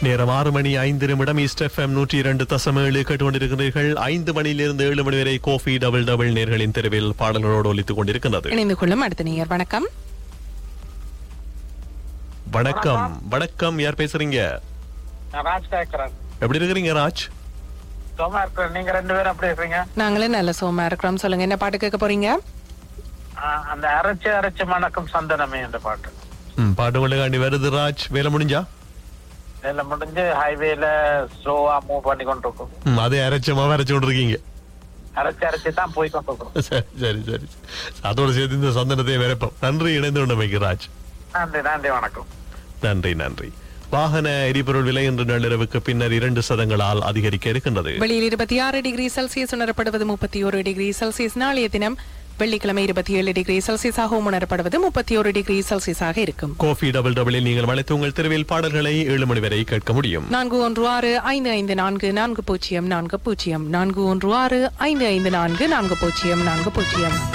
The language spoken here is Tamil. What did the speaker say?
நேரம் ஆறு மணி ஐந்து நிமிடம் ஈஸ்ட் எஃப்எம் நூற்றி இரண்டு தசம் ஏழு கேட்டுக்கொண்டிருக்கிறீர்கள் ஐந்து மணியிலிருந்து ஏழு மணி வரை கோஃபி டபுள் டபுள் நேர்களின் தெருவில் பாடல்களோடு ஒலித்துக் கொண்டிருக்கிறது இணைந்து கொள்ளும் அடுத்த நேயர் வணக்கம் வணக்கம் வணக்கம் யார் பேசுறீங்க நான் ராஜ் கேக்குறேன் எப்படி இருக்கிறீங்க ராஜ் சும்மா இருக்கிறேன் நீங்க ரெண்டு பேரும் அப்படி இருக்கீங்க நாங்களே நல்ல சோமா இருக்கிறோம் சொல்லுங்க என்ன பாட்டு கேட்க போறீங்க ஆஹ் அந்த அரைச்சு அரைச்சு மணக்கும் சந்தனமே என்ற பாட்டு ம், பாட்டு கொண்டுகாண்டி வருது ராஜ் வேலை முடிஞ்சா இதுல முடிஞ்சு ஹைவேல ஸ்லோவா மூவ் பண்ணி கொண்டு இருக்கோம் ம், அதே அரைச்சமா அரைச்சு கொண்டிருக்கீங்க அரைச்சு அரைச்சு தான் போய் கொண்டு இருக்கோம் சரி சரி சரி அதோட சேர்த்து இந்த சந்தனத்தை விரைப்போம் நன்றி இணைந்து கொண்டமைக்கு ராஜ் நன்றி நன்றி வணக்கம் நன்றி நன்றி வாகன எரிபொருள் விலை இன்று நள்ளிரவுக்கு பின்னர் இரண்டு சதங்களால் அதிகரிக்க இருக்கின்றது வெளியில் இருபத்தி ஆறு டிகிரி செல்சியஸ் உணரப்படுவது முப்பத்தி ஒரு டிகிரி செல்சியஸ் நாளைய தினம் வெள்ளிக்கிழமை இருபத்தி ஏழு டிகிரி செல்சியஸாகவும் உணரப்படுவது முப்பத்தி ஒரு டிகிரி செல்சியஸாக இருக்கும் கோஃபி டபுள் டபுளில் நீங்கள் அழைத்து உங்கள் தெருவில் பாடல்களை ஏழு மணி வரை கேட்க முடியும் நான்கு ஒன்று ஆறு ஐந்து ஐந்து நான்கு நான்கு பூஜ்ஜியம் நான்கு பூஜ்ஜியம் நான்கு ஒன்று ஆறு ஐந்து ஐந்து நான்கு நான்கு பூஜ்ஜியம் நான்கு பூஜ்ஜியம்